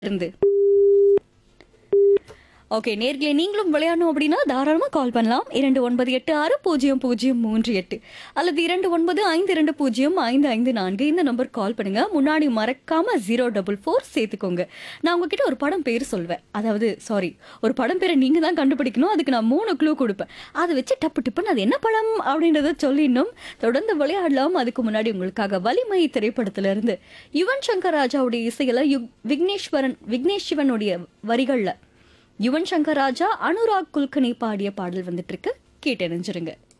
இருந்து ஓகே நேர்களே நீங்களும் விளையாடணும் அப்படின்னா தாராளமா கால் பண்ணலாம் இரண்டு ஒன்பது எட்டு ஆறு பூஜ்ஜியம் பூஜ்ஜியம் மூன்று எட்டு அல்லது இரண்டு ஒன்பது ஐந்து இரண்டு பூஜ்ஜியம் ஐந்து ஐந்து நான்கு இந்த நம்பர் கால் பண்ணுங்க முன்னாடி மறக்காம ஜீரோ டபுள் ஃபோர் சேர்த்துக்கோங்க நான் உங்ககிட்ட ஒரு படம் பேர் சொல்வேன் அதாவது சாரி ஒரு படம் பேரை நீங்க தான் கண்டுபிடிக்கணும் அதுக்கு நான் மூணு க்ளூ கொடுப்பேன் அதை வச்சு டப்பு டிப்புன்னு அது என்ன படம் அப்படின்றத சொல்லிடணும் தொடர்ந்து விளையாடலாம் அதுக்கு முன்னாடி உங்களுக்காக வலிமை திரைப்படத்துல இருந்து யுவன் சங்கர் ராஜாவுடைய இசையில யுக்- விக்னேஸ்வரன் விக்னேஷ் சிவனுடைய வரிகள்ல யுவன் சங்கர் ராஜா அனுராக் குல்கர்னி பாடிய பாடல் வந்துட்டு இருக்கு கேட்டு நினைச்சிருங்க